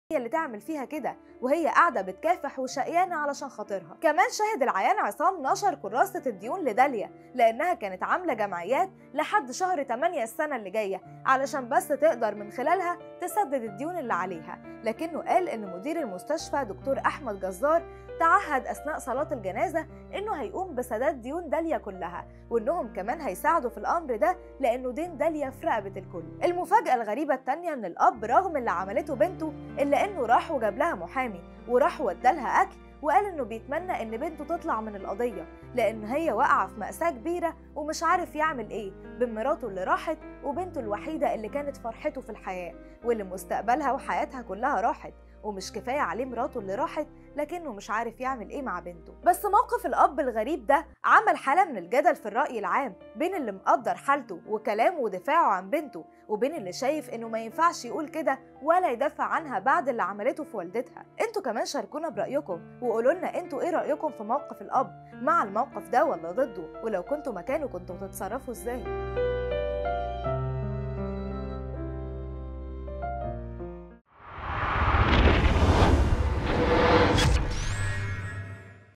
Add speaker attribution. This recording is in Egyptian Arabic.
Speaker 1: هي اللي تعمل فيها كده وهي قاعده بتكافح وشقيانه علشان خاطرها كمان شاهد العيان عصام نشر كراسه الديون لداليا لانها كانت عامله جمعيات لحد شهر 8 السنه اللي جايه علشان بس تقدر من خلالها تسدد الديون اللي عليها لكنه قال ان مدير المستشفى دكتور احمد جزار تعهد اثناء صلاه الجنازه انه هيقوم بسداد ديون داليا كلها وانهم كمان هيساعدوا في الامر ده لانه دين داليا في رقبه الكل المفاجاه الغريبه التانيه ان الاب رغم اللي عملته بنته الا انه راح وجاب لها محامي وراح ودالها اكل وقال انه بيتمنى ان بنته تطلع من القضيه لان هي واقعه في ماساه كبيره ومش عارف يعمل ايه بين مراته اللي راحت وبنته الوحيده اللي كانت فرحته في الحياه واللي مستقبلها وحياتها كلها راحت ومش كفايه عليه مراته اللي راحت لكنه مش عارف يعمل ايه مع بنته بس موقف الاب الغريب ده عمل حاله من الجدل في الراي العام بين اللي مقدر حالته وكلامه ودفاعه عن بنته وبين اللي شايف انه ما ينفعش يقول كده ولا يدافع عنها بعد اللي عملته في والدتها انتوا كمان شاركونا برايكم وقولوا لنا انتوا ايه رايكم في موقف الاب مع الموقف ده ولا ضده ولو كنتوا مكانه كنتوا هتتصرفوا ازاي